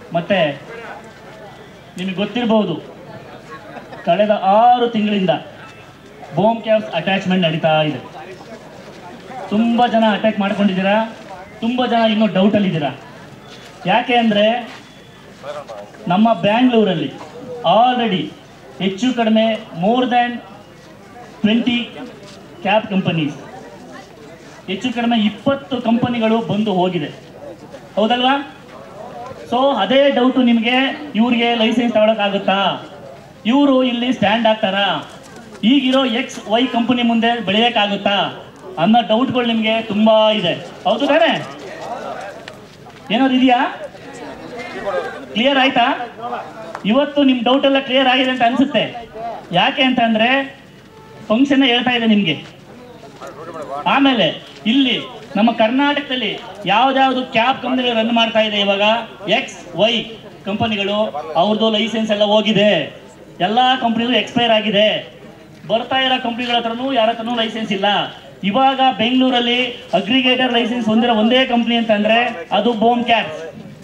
ಮತ್ತೆ ನಿಮಗೆ ಗೊತ್ತಿರಬಹುದು ಕಳೆದ ಆರು ತಿಂಗಳಿಂದ ಬೋಮ್ ಕ್ಯಾಬ್ಸ್ ಅಟ್ಯಾಚ್ಮೆಂಟ್ ನಡೀತಾ ಇದೆ ತುಂಬ ಜನ ಅಟ್ಯಾಕ್ ಮಾಡ್ಕೊಂಡಿದ್ದೀರಾ ತುಂಬ ಜನ ಇನ್ನೂ ಡೌಟಲ್ಲಿದ್ದೀರಾ ಯಾಕೆ ಅಂದರೆ ನಮ್ಮ ಬ್ಯಾಂಗ್ಳೂರಲ್ಲಿ ಆಲ್ರೆಡಿ ಹೆಚ್ಚು ಕಡಿಮೆ more than twenty cab companies ಹೆಚ್ಚು ಕಡಿಮೆ ಇಪ್ಪತ್ತು ಕಂಪನಿಗಳು ಬಂದು ಹೋಗಿದೆ ಹೌದಲ್ವಾ ಸೊ ಅದೇ ಡೌಟು ನಿಮಗೆ ಇವ್ರಿಗೆ ಲೈಸೆನ್ಸ್ ತಗೊಳಕ್ಕಾಗುತ್ತಾ ಇವರು ಇಲ್ಲಿ ಸ್ಟ್ಯಾಂಡ್ ಆಗ್ತಾರಾ ಈಗಿರೋ ಎಕ್ಸ್ ವೈ ಕಂಪನಿ ಮುಂದೆ ಬೆಳೆಯೋಕ್ಕಾಗುತ್ತಾ ಅನ್ನೋ ಡೌಟ್ಗಳು ನಿಮಗೆ ತುಂಬ ಇದೆ ಹೌದು ತಾನೇ ಏನಾದ್ರು ಇದೆಯಾ ಕ್ಲಿಯರ್ ಆಯ್ತಾ ಇವತ್ತು ನಿಮ್ಮ ಡೌಟ್ ಎಲ್ಲ ಕ್ಲಿಯರ್ ಆಗಿದೆ ಅಂತ ಅನ್ಸುತ್ತೆ ಯಾಕೆ ಅಂತ ಅಂದ್ರೆ ಫಂಕ್ಷನ್ ಹೇಳ್ತಾ ಇದೆ ನಿಮಗೆ ಆಮೇಲೆ ಇಲ್ಲಿ ನಮ್ಮ ಕರ್ನಾಟಕದಲ್ಲಿ ಯಾವ್ದಾವ್ದು ಕ್ಯಾಬ್ ಕಂಪನಿಗಳು ರನ್ ಮಾಡ್ತಾ ಇದೆ ಇವಾಗ ಎಕ್ಸ್ ವೈ ಕಂಪನಿಗಳು ಅವ್ರದ್ದು ಲೈಸೆನ್ಸ್ ಎಲ್ಲ ಹೋಗಿದೆ ಎಲ್ಲ ಕಂಪನಿಗಳು ಎಕ್ಸ್ಪೈರ್ ಆಗಿದೆ ಬರ್ತಾ ಇರೋ ಕಂಪನಿಗಳ ಹತ್ರನೂ ಯಾರ ಹತ್ರನೂ ಲೈಸೆನ್ಸ್ ಇಲ್ಲ ಇವಾಗ ಬೆಂಗಳೂರಲ್ಲಿ ಅಗ್ರಿಗೇಟರ್ ಲೈಸೆನ್ಸ್ ಹೊಂದಿರೋ ಒಂದೇ ಕಂಪನಿ ಅಂತಂದ್ರೆ ಅದು ಬೋಮ್ ಕ್ಯಾಬ್ಸ್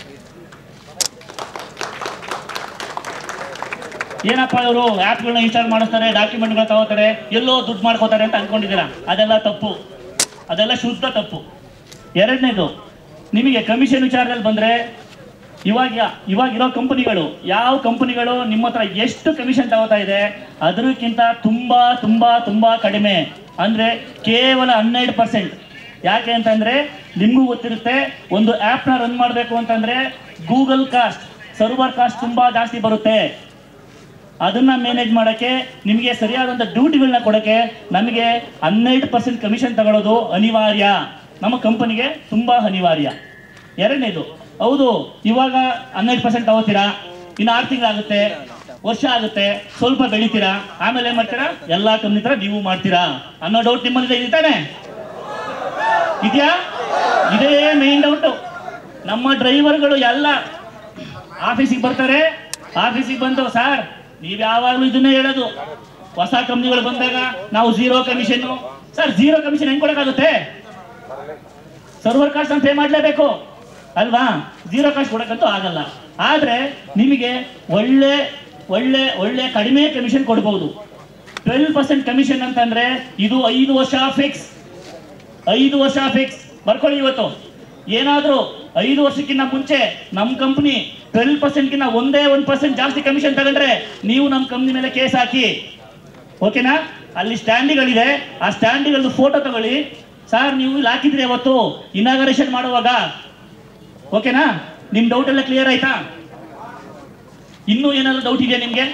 ಏನಪ್ಪ ಇವರು ಆ್ಯಪ್ಗಳನ್ನ ಇನ್ಸ್ಟಾಲ್ ಮಾಡಿಸ್ತಾರೆ ಡಾಕ್ಯುಮೆಂಟ್ಗಳು ತಗೋತಾರೆ ಎಲ್ಲೋ ದುಡ್ಡು ಮಾಡ್ಕೋತಾರೆ ಅಂತ ಅನ್ಕೊಂಡಿದ್ದೀರಾ ಅದೆಲ್ಲ ತಪ್ಪು ಅದೆಲ್ಲ ಶುದ್ಧ ತಪ್ಪು ಎರಡನೇದು ನಿಮಗೆ ಕಮಿಷನ್ ವಿಚಾರದಲ್ಲಿ ಬಂದರೆ ಇವಾಗ ಇವಾಗ ಇರೋ ಕಂಪನಿಗಳು ಯಾವ ಕಂಪನಿಗಳು ನಿಮ್ಮ ಹತ್ರ ಎಷ್ಟು ಕಮಿಷನ್ ತಗೋತಾ ಇದೆ ಅದಕ್ಕಿಂತ ತುಂಬ ತುಂಬ ತುಂಬ ಕಡಿಮೆ ಅಂದರೆ ಕೇವಲ ಹನ್ನೆರಡು ಪರ್ಸೆಂಟ್ ಯಾಕೆ ಅಂತಂದರೆ ನಿಮಗೂ ಗೊತ್ತಿರುತ್ತೆ ಒಂದು ಆ್ಯಪ್ನ ರನ್ ಮಾಡಬೇಕು ಅಂತಂದರೆ ಗೂಗಲ್ ಕಾಸ್ಟ್ ಸರ್ವರ್ ಕಾಸ್ಟ್ ತುಂಬ ಜಾಸ್ತಿ ಬರುತ್ತೆ ಅದನ್ನ ಮ್ಯಾನೇಜ್ ಮಾಡೋಕ್ಕೆ ನಿಮಗೆ ಸರಿಯಾದಂಥ ಡ್ಯೂಟಿಗಳನ್ನ ಕೊಡೋಕ್ಕೆ ನಮಗೆ ಹನ್ನೆರಡು ಪರ್ಸೆಂಟ್ ಕಮಿಷನ್ ತಗೊಳ್ಳೋದು ಅನಿವಾರ್ಯ ನಮ್ಮ ಕಂಪನಿಗೆ ತುಂಬ ಅನಿವಾರ್ಯ ಎರಡನೇದು ಹೌದು ಇವಾಗ ಹನ್ನೆರಡು ಪರ್ಸೆಂಟ್ ತಗೋತೀರಾ ಇನ್ನು ಆರು ತಿಂಗಳಾಗುತ್ತೆ ವರ್ಷ ಆಗುತ್ತೆ ಸ್ವಲ್ಪ ಬೆಳಿತೀರಾ ಆಮೇಲೆ ಏನ್ ಮಾಡ್ತೀರಾ ಎಲ್ಲ ಕಂಪ್ನಿ ಥರ ನೀವು ಮಾಡ್ತೀರಾ ಅನ್ನೋ ಡೌಟ್ ನಿಮ್ಮಲ್ಲಿ ಇದೆ ತಾನೆ ಇದೆಯಾ ಇದೇ ಮೇನ್ ಡೌಟು ನಮ್ಮ ಡ್ರೈವರ್ಗಳು ಎಲ್ಲ ಆಫೀಸಿಗೆ ಬರ್ತಾರೆ ಆಫೀಸಿಗೆ ಬಂದು ಸರ್ ನೀವು ಯಾವಾಗಲೂ ಇದನ್ನೇ ಹೇಳೋದು ಹೊಸ ಕಂಪ್ನಿಗಳು ಬಂದಾಗ ನಾವು zero commission sir zero commission ಹೆಂಗ್ ಕೊಡೋಕ್ಕಾಗುತ್ತೆ ಸರ್ವರ್ ಕಾಸ್ಟ್ ಅಂತ ಪೇ ಮಾಡಲೇಬೇಕು ಅಲ್ವಾ ಝೀರೋ ಕಾಸ್ಟ್ ಕೊಡೋಕ್ಕಂತೂ ಆಗಲ್ಲ ಆದರೆ ನಿಮಗೆ ಒಳ್ಳೆ ಒಳ್ಳೆ ಒಳ್ಳೆ ಕಡಿಮೆ ಕಮಿಷನ್ ಕೊಡ್ಬೋದು ಟ್ವೆಲ್ ಪರ್ಸೆಂಟ್ ಕಮಿಷನ್ ಅಂತಂದ್ರೆ ಇದು ಐದು ವರ್ಷ ಫಿಕ್ಸ್ ಐದು ವರ್ಷ ಫಿಕ್ಸ್ ಬರ್ಕೊಳ್ಳಿ ಇವತ್ತು ಏನಾದರೂ ಐದು ವರ್ಷಕ್ಕಿಂತ ಮುಂಚೆ ನಮ್ಮ ಕಂಪ್ನಿ ಟ್ವೆಲ್ ಪರ್ಸೆಂಟ್ಗಿಂತ ಒಂದೇ ಒಂದು ಪರ್ಸೆಂಟ್ ಜಾಸ್ತಿ ಕಮಿಷನ್ ತಗೊಂಡ್ರೆ ನೀವು ನಮ್ಮ ಕಂಪ್ನಿ ಮೇಲೆ ಕೇಸ್ ಹಾಕಿ ಓಕೆನಾ ಅಲ್ಲಿ ಸ್ಟ್ಯಾಂಡಿಗಳಿದೆ ಆ ಸ್ಟ್ಯಾಂಡಿಗಳದ್ದು ಫೋಟೋ ತಗೊಳ್ಳಿ ಸರ್ ನೀವು ಇಲ್ಲಿ ಹಾಕಿದ್ರಿ ಅವತ್ತು ಇನಾಗರೇಷನ್ ಮಾಡುವಾಗ ಓಕೆನಾ ನಿಮ್ಮ ಡೌಟ್ ಎಲ್ಲ ಕ್ಲಿಯರ್ ಆಯ್ತಾ ಇನ್ನೂ ಏನಾದ್ರು ಡೌಟ್ ಇದೆಯಾ ನಿಮಗೆ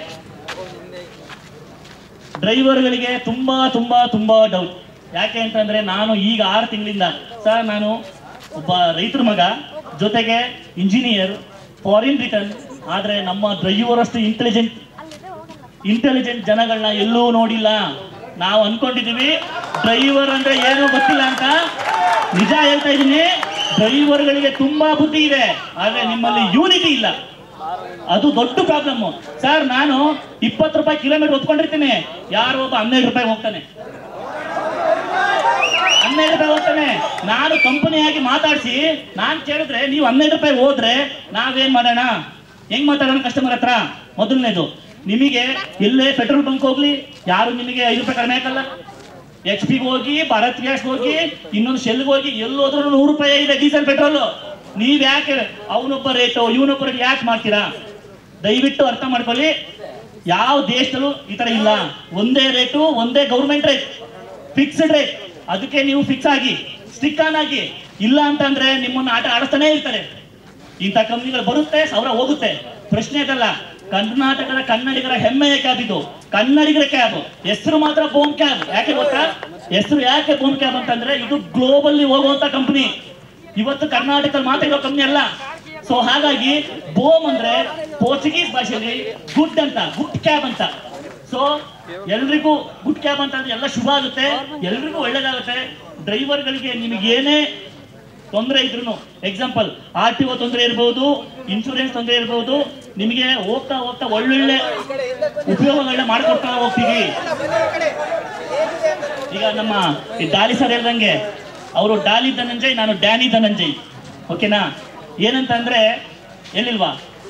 ಡ್ರೈವರ್ಗಳಿಗೆ ತುಂಬಾ ತುಂಬಾ ತುಂಬಾ ಡೌಟ್ ಯಾಕೆ ಅಂತಂದ್ರೆ ನಾನು ಈಗ ಆರು ತಿಂಗಳಿಂದ ಸರ್ ನಾನು ಒಬ್ಬ ರೈತರ ಮಗ ಜೊತೆಗೆ ಇಂಜಿನಿಯರ್ ಫಾರಿನ್ ರಿಟರ್ನ್ ಆದರೆ ನಮ್ಮ ಡ್ರೈವರ್ ಅಷ್ಟು ಇಂಟೆಲಿಜೆಂಟ್ ಇಂಟೆಲಿಜೆಂಟ್ ಜನಗಳನ್ನ ಎಲ್ಲೂ ನೋಡಿಲ್ಲ ನಾವು ಅನ್ಕೊಂಡಿದೀವಿ ಡ್ರೈವರ್ ಅಂದ್ರೆ ಏನು ಗೊತ್ತಿಲ್ಲ ಅಂತ ನಿಜ ಹೇಳ್ತಾ ಇದ್ದೀನಿ ಡ್ರೈವರ್ಗಳಿಗೆ ತುಂಬಾ ಬುದ್ಧಿ ಇದೆ ಆದ್ರೆ ನಿಮ್ಮಲ್ಲಿ ಯೂನಿಟಿ ಇಲ್ಲ ಅದು ದೊಡ್ಡ ಪ್ರಾಬ್ಲಮ್ ಸರ್ ನಾನು ಇಪ್ಪತ್ತು ರೂಪಾಯಿ ಕಿಲೋಮೀಟರ್ ಒತ್ಕೊಂಡಿರ್ತೀನಿ ಯಾರೋ ಒಬ್ಬ ಹನ್ನೆರಡು ರೂಪಾಯಿ ಹೋಗ್ತಾನೆ ಹನ್ನೆರಡು ರೂಪಾಯಿ ಹೋಗ್ತಾನೆ ನಾನು ಕಂಪನಿಯಾಗಿ ಮಾತಾಡಿಸಿ ನಾನು ಕೇಳಿದ್ರೆ ನೀವು ಹನ್ನೆರಡು ರೂಪಾಯಿ ಹೋದ್ರೆ ನಾವೇನ್ ಮಾಡೋಣ ಹೆಂಗ್ ಮಾತಾಡೋಣ ಕಸ್ಟಮರ್ ಹತ್ರ ಮೊದಲನೇದು ನಿಮಗೆ ಎಲ್ಲೇ ಪೆಟ್ರೋಲ್ ಬಂಕ್ ಹೋಗ್ಲಿ ಯಾರು ನಿಮಗೆ ಐದು ರೂಪಾಯಿ ಕಡಿಮೆ ಹಾಕಲ್ಲ ಎಚ್ ಪಿಗೆ ಹೋಗಿ ಭಾರತ್ ಗ್ಯಾಸ್ ಹೋಗಿ ಇನ್ನೊಂದು ಶೆಲ್ಗೆ ಹೋಗಿ ಎಲ್ಲೋದ್ರೂ ನೂರು ರೂಪಾಯಿ ಇದೆ ಡೀಸೆಲ್ ಪೆಟ್ರೋಲ್ ನೀವ್ ಯಾಕೆ ಅವನೊಬ್ಬ ರೇಟು ಇವನೊಬ್ಬ ರೇಟ್ ಯಾಕೆ ಮಾಡ್ತೀರಾ ದಯವಿಟ್ಟು ಅರ್ಥ ಮಾಡ್ಕೊಳ್ಳಿ ಯಾವ ದೇಶದಲ್ಲೂ ಈ ತರ ಇಲ್ಲ ಒಂದೇ ರೇಟು ಒಂದೇ ಗೌರ್ಮೆಂಟ್ ರೇಟ್ ಫಿಕ್ಸ್ಡ್ ರೇಟ್ ಅದಕ್ಕೆ ನೀವು ಫಿಕ್ಸ್ ಆಗಿ ಸ್ಟಿಕ್ ಆನ್ ಆಗಿ ಇಲ್ಲ ಅಂತಂದ್ರೆ ನಿಮ್ಮನ್ನ ಆಟ ಆಡಿಸ್ತಾನೆ ಇರ್ತಾರೆ ಇಂಥ ಕಂಪ್ನಿಗಳು ಬರುತ್ತೆ ಸಾವಿರ ಹೋಗುತ್ತೆ ಪ್ರಶ್ನೆ ಅದಲ್ಲ ಕರ್ನಾಟಕದ ಕನ್ನಡಿಗರ ಹೆಮ್ಮೆಯ ಕ್ಯಾಬ್ ಇದು ಕನ್ನಡಿಗರ ಕ್ಯಾಬ್ ಹೆಸರು ಮಾತ್ರ ಬೋಮ್ ಕ್ಯಾಬ್ ಯಾಕೆ ಗೊತ್ತಾ ಹೆಸರು ಯಾಕೆ ಬೋಮ್ ಕ್ಯಾಬ್ ಅಂತಂದ್ರೆ ಇದು ಗ್ಲೋಬಲ್ಲಿ ಹೋಗುವಂತ ಕಂಪನಿ ಇವತ್ತು ಕರ್ನಾಟಕದಲ್ಲಿ ಮಾತ್ರ ಇರೋ ಕಂಪ್ನಿ ಅಲ್ಲ ಸೊ ಹಾಗಾಗಿ ಬೋಮ್ ಅಂದ್ರೆ ಪೋರ್ಚುಗೀಸ್ ಭಾಷೆಯಲ್ಲಿ ಗುಡ್ ಅಂತ ಗುಡ್ ಕ್ಯಾಬ್ ಅಂತ ಸೊ ಎಲ್ರಿಗೂ ಗುಡ್ ಕ್ಯಾಬ್ ಅಂತ ಅಂದ್ರೆ ಎಲ್ಲ ಶುಭ ಆಗುತ್ತೆ ಎಲ್ರಿಗೂ ಒಳ್ಳೇದಾಗುತ್ತೆ ಡ್ರೈವರ್ಗಳಿಗೆ ನಿಮಗೆ ಏನೇ ತೊಂದರೆ ಇದ್ರು ಎಕ್ಸಾಂಪಲ್ ಆರ್ ಟಿ ಒ ತೊಂದರೆ ಇರ್ಬೋದು ಇನ್ಶೂರೆನ್ಸ್ ತೊಂದರೆ ಇರ್ಬೋದು ನಿಮಗೆ ಹೋಗ್ತಾ ಹೋಗ್ತಾ ಒಳ್ಳೊಳ್ಳೆ ಉಪಯೋಗಗಳನ್ನ ಮಾಡ್ಕೊಡ್ತಾ ಹೋಗ್ತೀವಿ ಈಗ ನಮ್ಮ ಈ ಡಾಲಿ ಸರ್ ಹೇಳ್ದಂಗೆ ಅವರು ಡಾಲಿ ಧನಂಜಯ್ ನಾನು ಡ್ಯಾನಿ ಧನಂಜಯ್ ಓಕೆನಾ ಏನಂತ ಅಂದ್ರೆ ಎಲ್ಲಿಲ್ವಾ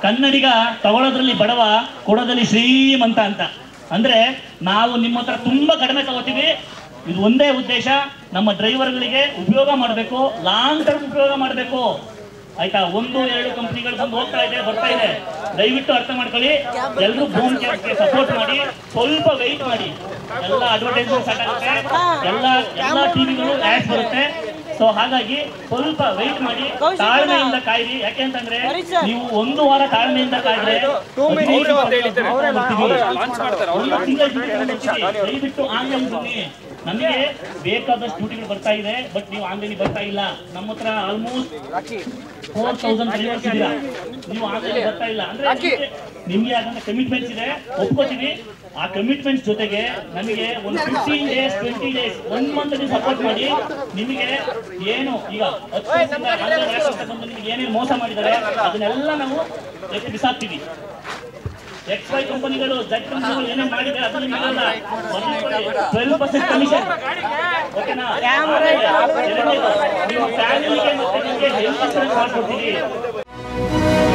ಕನ್ನಡಿಗ ತಗೊಳ್ಳೋದ್ರಲ್ಲಿ ಬಡವ ಕೊಡೋದ್ರಲ್ಲಿ ಶ್ರೀಮಂತ ಅಂತ ಅಂದ್ರೆ ನಾವು ನಿಮ್ಮ ಹತ್ರ ತುಂಬಾ ಕಡಿಮೆ ತಗೋತೀವಿ ಇದು ಒಂದೇ ಉದ್ದೇಶ ನಮ್ಮ ಡ್ರೈವರ್ಗಳಿಗೆ ಉಪಯೋಗ ಮಾಡಬೇಕು ಲಾಂಗ್ ಟರ್ಮ್ ಉಪಯೋಗ ಮಾಡಬೇಕು ಆಯ್ತಾ ಒಂದು ಎರಡು ಕಂಪ್ನಿಗಳು ಬಂದು ಹೋಗ್ತಾ ಇದೆ ಬರ್ತಾ ಇದೆ ದಯವಿಟ್ಟು ಅರ್ಥ ಮಾಡ್ಕೊಳ್ಳಿ ಎಲ್ಲರೂ ಬೋನ್ ಕ್ಯಾಬ್ಗೆ ಸಪೋರ್ಟ್ ಮಾಡಿ ಸ್ವಲ್ಪ ವೆಯ್ಟ್ ಮಾಡಿ ಎಲ್ಲ ಅಡ್ವರ್ಟೈಸ್ಮೆಂಟ್ ಸ್ಟಾರ್ಟ್ ಆಗುತ್ತೆ ಎಲ್ಲ ಎಲ್ಲ ಟಿವಿಗಳು ಆಡ್ಸ್ ಬರುತ್ತೆ ಸೊ ಹಾಗಾಗಿ ಸ್ವಲ್ಪ ವೆಯ್ಟ್ ಮಾಡಿ ತಾಳ್ಮೆಯಿಂದ ಕಾಯಿರಿ ಯಾಕೆಂತಂದ್ರೆ ನೀವು ಒಂದು ವಾರ ತಾಳ್ಮೆಯಿಂದ ಕಾಯ್ದ್ರೆ ಹದಿನೈದು ಒಂದು ತಿಂಗಳ ಡ್ಯೂಟಿಗಳು ಬರ್ತೀವಿ. ದಯವಿಟ್ಟು ಆನ್ಲೈನ್ ಬನ್ನಿ ನಮಗೆ ಬೇಕಾದಷ್ಟು ಡ್ಯೂಟಿಗಳು ಬರ್ತಾ ಇದೆ ಬಟ್ ನೀವು ಆನ್ಲೈನ್ ಬರ್ತಾ ಇಲ್ಲ ನಮ್ಮ ಹತ್ರ ಆಲ್ಮೋಸ್ಟ್ ಫೋರ್ ತೌಸಂಡ್ ಡ್ರೈವರ್ಸ್ ಇದೀರಾ ನೀವು ಆನ್ಲೈನ್ ಬರ್ತಾ ಇಲ್ಲ ಅಂದ್ರೆ ನಿಮ್ಗೆ- ನಿಮ್ಗೆ ಯಾಕಂದ್ರೆ ಕಮಿಟ್ಮೆಂಟ್ಸ್ ಇದೆ ಒಪ್ಕೋತೀವಿ ಆ ಕಮಿಟ್ಮೆಂಟ್ಸ್ ಜೊತೆಗೆ ನಮಗೆ ಒಂದು fifteen days twenty days one month ನೀವು ಸಪೋರ್ಟ್ ಮಾಡಿ ನಿಮಗೆ ಏನು ಈಗ ಹತ್ತು ವರ್ಷದಿಂದ ಹನ್ನೆರಡು ವರ್ಷದಿಂದ ಬಂದು ನಿಮಗೆ ಏನೇನು ಮೋಸ ಮಾಡಿದ್ದಾರೆ ಅದನ್ನೆಲ್ಲ ನಾವು ಎತ್ತಿ ಬಿಸಾಕ್ತೀವಿ ಎಕ್ಸ್ ವೈ ಕಂಪನಿಗಳು ಜೆಡ್ ಕಂಪನಿಗಳು ಏನೇನು ಮಾಡಿದ್ದಾರೆ ಅದನ್ನ ಮಾಡಲ್ಲ ಟ್ವೆಲ್ ಪರ್ಸೆಂಟ್ ಕಮಿಷನ್ ಓಕೆನಾ ಆಮೇಲೆ ಎರಡನೇದು, ನಿಮ್ಮ ಫ್ಯಾಮಿಲಿಗೆ ಮತ್ತೆ ನಿಮಗೆ ಹೆಲ್ತ್ ಇನ್ಶೂರೆನ್ಸ್ ಮಾಡ್ಕೊಡ್ತೀವಿ